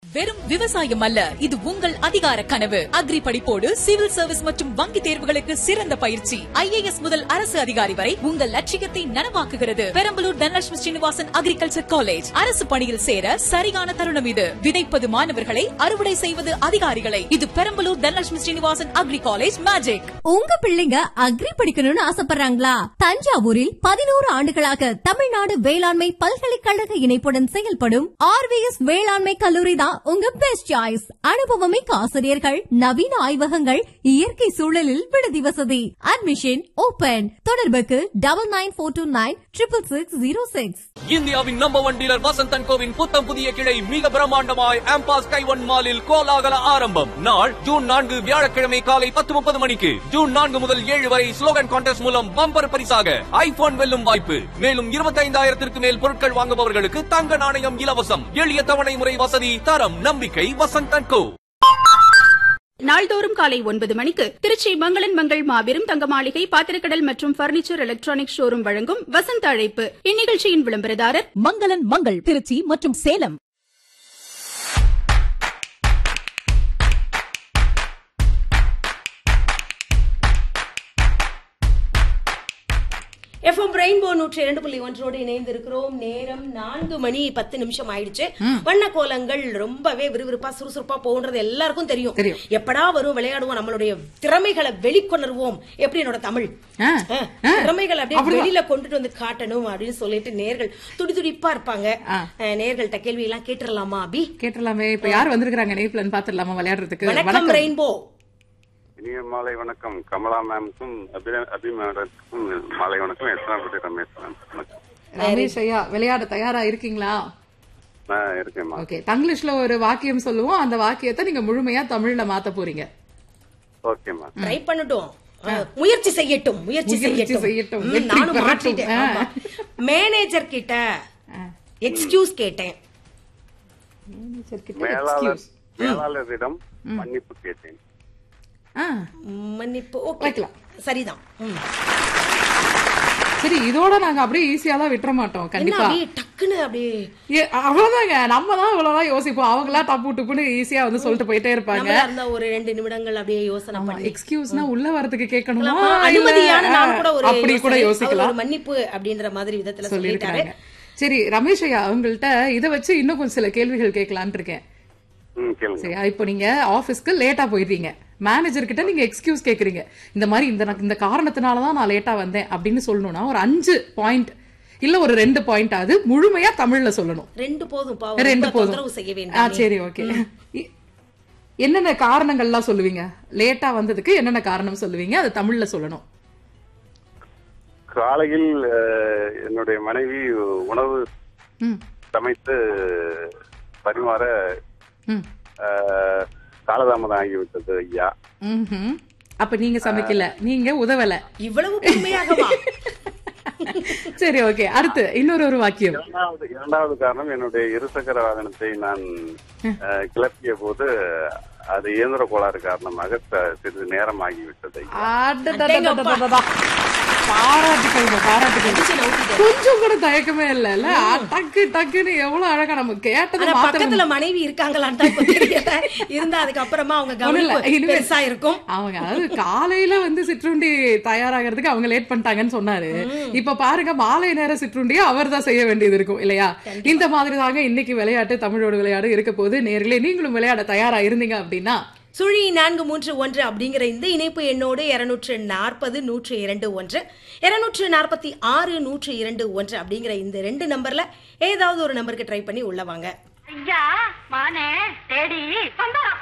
வெறும் விவசாயம் அல்ல இது உங்கள் அதிகார கனவு அக்ரி படிப்போடு சிவில் சர்வீஸ் மற்றும் வங்கி தேர்வுகளுக்கு சிறந்த பயிற்சி ஐஏஎஸ் முதல் அரசு அதிகாரி வரை உங்கள் லட்சியத்தை நனவாக்குகிறது பெரம்பலூர் தனலட்சுமி ஸ்ரீனிவாசன் அக்ரிகல்ச்சர் காலேஜ் அரசு பணியில் சேர சரியான தருணம் இது விதைப்பது மாணவர்களை அறுவடை செய்வது அதிகாரிகளை இது Perambalur Dhanalakshmi Srinivasan agri college magic உங்க பிள்ளைங்க அக்ரி படிக்கணும்னு ஆசைப்படுறாங்களா தஞ்சாவூரில் பதினோரு ஆண்டுகளாக தமிழ்நாடு வேளாண்மை பல்கலைக்கழக இணைப்புடன் செயல்படும் ஆர்விஎஸ் வேளாண்மை கல்லூரி தான் உங்க பெஸ்ட் சாய்ஸ் அனுபவமிக்க ஆசிரியர்கள் நவீன ஆய்வகங்கள் இயற்கை சூழலில் விடுதி வசதி அட்மிஷன் ஓபன் தொடர்புக்கு double nine four two nine triple six zero six இந்தியாவின் நம்பர் ஒன் டீலர் வசந்தன் கோவின் புத்தம் புதிய கிளை மிக பிரம்மாண்டமாய் ஆம்பாஸ் கைவன் மாலில் கோலாகல ஆரம்பம் நாள் ஜூன் நான்கு வியாழக்கிழமை காலை பத்து முப்பது மணிக்கு ஜூன் நான்கு முதல் ஏழு வரை ஸ்லோகன் கான்டெஸ்ட் மூலம் பம்பர் பரிசாக ஐபோன் வெல்லும் வாய்ப்பு மேலும் இருபத்தைந்தாயிரத்திற்கு மேல் பொருட்கள் வாங்குபவர்களுக்கு தங்க நாணயம் இலவசம் எளிய தவணை முறை வசதி தரம் நம்பிக்கை வசந்தன் கோ நாள்தோறும் காலை ஒன்பது மணிக்கு திருச்சி மங்களன் மங்கள் மாபெரும் தங்க மாளிகை பாத்திரக்கடல் மற்றும் பர்னிச்சர் எலக்ட்ரானிக் ஷோரூம் வழங்கும் வசந்த அழைப்பு இந்நிகழ்ச்சியின் விளம்பரதாரர் மங்களன் மங்கள் திருச்சி மற்றும் சேலம் எஃப்எம் ரெயின்போ நூற்றி இரண்டு புள்ளி ஒன்றோடு இணைந்திருக்கிறோம் நேரம் நான்கு மணி பத்து நிமிஷம் ஆயிடுச்சு வண்ண கோலங்கள் ரொம்பவே விறுவிறுப்பா சுறுசுறுப்பா போகுன்றது எல்லாருக்கும் தெரியும் தெரியும். எப்படா வரும் விளையாடுவோம் நம்மளுடைய திறமைகளை வெளிக்கொணர்வோம் எப்படி என்னோட தமிழ் ஆ, ஆ, ஆ. திறமைகளை அப்படியே அப்படிதான். வெளியில கொண்டுட்டு வந்து காட்டணும் அப்படின்னு சொல்லிட்டு நேர்கள் துடி துடிப்பா இருப்பாங்க ஆ. அஹ், நேர்கள்ட்ட கேள்வி எல்லாம் கேட்டுடலாமா அபி கேட்டுலாமே இப்ப யார் வந்திருக்காங்க நேப்லன்னு பாத்துடலாமா விளையாடுறதுக்கு வணக்கம் ரெயின்போ இனிய மாலை வணக்கம் கமலா மேம்க்கும் அபி- அபி மேடத்துக்கும் மாலை வணக்கம் எத்தனாபதி ரமேஷ் மேம் வணக்கம் ரமேஷ் ஐயா விளையாட தயாரா இருக்கீங்களா நான் இருக்கேன்மா ஓகே தங்கிலீஷ்ல ஒரு வாக்கியம் சொல்லுவோம் அந்த வாக்கியத்தை நீங்க முழுமையா தமிழ்ல மாத்த போறீங்க ஓகேம்மா ட்ரை பண்ணட்டும் அஹ், முயற்சி செய்யட்டும் முயற்சி முயற்சி செய்யட்டும் செய்யட்டும். ம், வெற்றி நானும் பெறட்டும். மாற்றிட்டேன் ஆ. ஆமா. மேனேஜர் கிட்ட எக்ஸ்கியூஸ் கேட்டேன் Manager கிட்ட மேலாளர் excuse. மேலாளரிடம் மன்னிப்பு கேட்டேன் ஆ, மன்னிப்பு ஓகே வைக்கலாம். சரிதான் ம். சரி இதோட நாங்க அப்படியே ஈஸியா தான் விட்டுற மாட்டோம் என்ன கண்டிப்பா அப்படியே டக்குன்னு அப்படியே ஏ, அவ்வளவுதாங்க நம்ம தான் இவ்வளவுதான் யோசிப்போம் அவங்களா டப்பு டுப்புன்னு ஈஸியா வந்து சொல்லிட்டு போயிட்டே இருப்பாங்க நம்மளா இருந்தா ஒரு ரெண்டு நிமிடங்கள் அப்படியே யோசனை பண்ணி எக்ஸ்கியூஸ்னா உள்ள வரதுக்கு கேட்கணுமா ஆமா, இல்ல, அனுமதியான நான் கூட ஒரு அப்படி கூட யோசனை, அவர் யோசிக்கலாம் ஒரு மன்னிப்பு அப்படின்ற மாதிரி விதத்துல சொல்லிட்டாரு சொல்லிருக்காங்க சரி ரமேஷ் ஐயா அவங்கள்ட்ட இதை வச்சு இன்னும் கொஞ்சம் சில கேள்விகள் கேட்கலான்னு இருக்கேன் ம் கேளுங்க சரியா இப்போ நீங்க ஆபீஸ்க்கு லேட்டா போயிடுறீங்க மேனேஜர் கிட்ட நீங்க எக்ஸ்கியூஸ் கேக்குறீங்க இந்த மாதிரி இந்த நான் இந்த காரணத்தினால தான் நான் லேட்டா வந்தேன் அப்படின்னு சொல்லணும்னா ஒரு அஞ்சு பாயிண்ட் இல்ல ஒரு ரெண்டு பாயிண்ட் அது முழுமையா தமிழ்ல சொல்லணும் ரெண்டு போதும் பாவம் ரெண்டு ரொம்ப போதும் தொந்தரவு செய்ய ஆ வேண்டாம் சரி ஓகே என்னென்ன காரணங்கள்லாம் சொல்லுவீங்க லேட்டா வந்ததுக்கு என்னென்ன காரணம் சொல்லுவீங்க அது தமிழ்ல சொல்லணும் காலையில் அஹ், என்னுடைய மனைவி உணவு ம் சமைத்து பரிமாற ம் அஹ், காலதாமதம் ஆகிவிட்டது ஐயா ம்ஹும். அப்ப நீங்க சமைக்கல நீங்க உதவல இவ்வளவு பொறுமையாகவா சரி ஓகே அடுத்து இன்னொரு ஒரு வாக்கியம் இரண்டாவது இரண்டாவது காரணம் என்னுடைய இருசக்கர வாகனத்தை நான் அஹ், கிளப்பிய போது அது இயந்திர கோளாறு காரணமாக ச- சிறிது நேரம் ஆகிவிட்டது ஐயா அடடடடடடடா. பாராட்டுக்கள்ங்க பாராட்டுக்கள் அடிச்சு நவுத்திட்டேன். கொஞ்சம் கூட தயக்கமே இல்ல இல்ல டக்கு டக்குன்னு எவ்வளவு அழகா நம்ம கேட்டதை ஆனா மாத்திரம் பக்கத்துல மனைவி இருக்காங்களான்னு தான் இப்ப தெரியல இருந்தா அதுக்கப்புறமா அவங்க ஒண்ணும் இல்ல, கவனிப்பு இனிமே- பெருசா இருக்கும் அவங்க அதாவது காலையில வந்து சிற்றுண்டி தயாராகிறதுக்கு அவங்க லேட் பண்ணிட்டாங்கன்னு சொன்னாரு இப்ப பாருங்க மாலை நேர சிற்றுண்டியை அவர் தான் செய்ய வேண்டியது இருக்கும் இல்லையா இந்த மாதிரி தாங்க இன்னைக்கு விளையாட்டு தமிழோட விளையாடு இருக்க போது நேர்களே நீங்களும் விளையாட தயாரா இருந்தீங்க அப்படின்னா சுழி நான்கு மூன்று ஒன்று அப்படிங்கிற இந்த இணைப்பு எண்ணோடு இருநூற்று நாற்பது நூற்று இரண்டு ஒன்று இருநூற்று நாற்பத்தி ஆறு நூற்று இரண்டு ஒன்று அப்படிங்கிற இந்த ரெண்டு நம்பர்ல ஏதாவது ஒரு நம்பருக்கு ட்ரை பண்ணி உள்ள வாங்க ஐயா மானே தேடி வந்தா